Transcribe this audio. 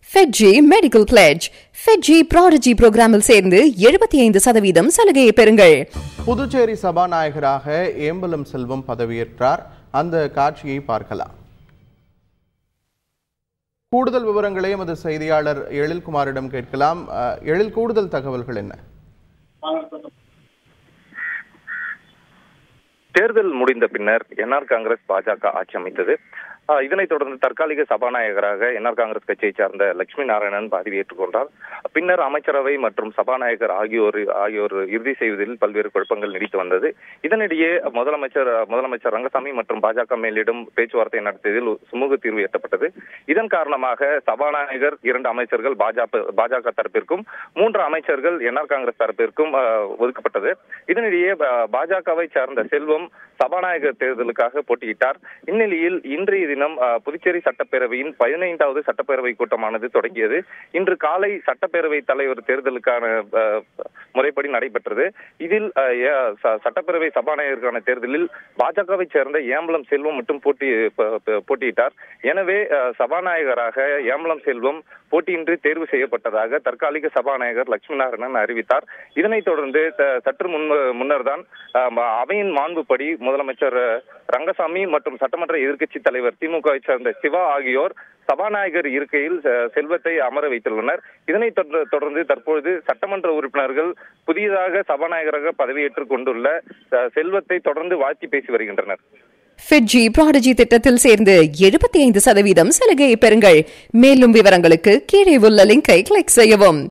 ஃபெட்ஜி medical பிளெட்ஜ் ஃபெட்ஜி ப்ராடஜி புரோகிராமில் சேர்ந்து எழுபத்தி ஐந்து சதவீதம் சலுகையை பெறுங்கள் புதுச்சேரி சபாநாயகராக ஏம்பலம் செல்வம் பதவியேற்றார் அந்த காட்சியை பார்க்கலாம் கூடுதல் விவரங்களை எமது செய்தியாளர் எழில்குமாரிடம் கேட்கலாம் அஹ், எழில் கூடுதல் தகவல்கள் என்ன தேர்தல் முடிந்த பின்னர் என்ஆர் காங்கிரஸ் பாஜக ஆட்சி அமைத்தது ஆஹ் இதனைத் தொடர்ந்து தற்காலிக சபாநாயகராக என்ஆர் காங்கிரஸ் கட்சியைச் சார்ந்த லட்சுமி நாராயணன் பதவியேற்றுக் கொண்டார் பின்னர் அமைச்சரவை மற்றும் சபாநாயகர் ஆகியோர் ஆகியோர் இறுதி செய்வதில் பல்வேறு குழப்பங்கள் நீடித்து வந்தது இதனிடையே முதலமைச்சர் முதலமைச்சர் ரங்கசாமி மற்றும் பாஜக மேலிடம் பேச்சுவார்த்தை நடத்தியதில் சுமூக தீர்வு எட்டப்பட்டது இதன் காரணமாக சபாநாயகர் இரண்டு அமைச்சர்கள் பாஜக பாஜக தரப்பிற்கும் மூன்று அமைச்சர்கள் என்ஆர் காங்கிரஸ் தரப்பிற்கும் ஆஹ், ஒதுக்கப்பட்டது இதனிடையே பா- பாஜகவை சார்ந்த செல்வம் சபாநாயகர் தேர்தலுக்காக போட்டியிட்டார் இந்நிலையில் இன்றைய தினம் ஆஹ், புதுச்சேரி சட்டப்பேரவையின் பதினைந்தாவது சட்டப்பேரவை கூட்டமானது தொடங்கியது இன்று காலை சட்டப்பேரவை தலைவர் தேர்தலுக்கான ஆஹ், முறைப்படி நடைபெற்றது இதில் ஆஹ், ஏ- ச- சட்டப்பேரவை சபாநாயகருக்கான தேர்தலில் பாஜகவை சேர்ந்த ஏம்பலம் செல்வம் மட்டும் போட்டி ப- ப- போட்டியிட்டார் எனவே ஆஹ், சபாநாயகராக ஏம்பலம் செல்வம் போட்டியின்றி தேர்வு செய்யப்பட்டதாக தற்காலிக சபாநாயகர் லட்சுமி நாராயணன் அறிவித்தார் இதனைத் தொடர்ந்து த- சற்று முன் முன்னர் தான் அவையின் மாண்புப்படி முதலமைச்சர் அஹ், ரங்கசாமி மற்றும் சட்டமன்ற எதிர்க்கட்சி தலைவர் திமுகவை சேர்ந்த சிவா ஆகியோர் சபாநாயகர் இருக்கையில் அஹ், செல்வத்தை அமர வைத்துள்ளனர் இதனைத் தொடர்ந்து- தொடர்ந்து தற்பொழுது சட்டமன்ற உறுப்பினர்கள் புதியதாக சபாநாயகராக பதவியேற்றுக் கொண்டுள்ள அஹ், செல்வத்தை தொடர்ந்து வாழ்த்தி பேசி வருகின்றனர் ஃபெட்ஜி ப்ராடஜி திட்டத்தில் சேர்ந்து எழுபத்தி ஐந்து சதவீதம் சலுகையை பெறுங்கள் மேலும் விவரங்களுக்கு கீழே உள்ள லிங்கை கிளிக் செய்யவும்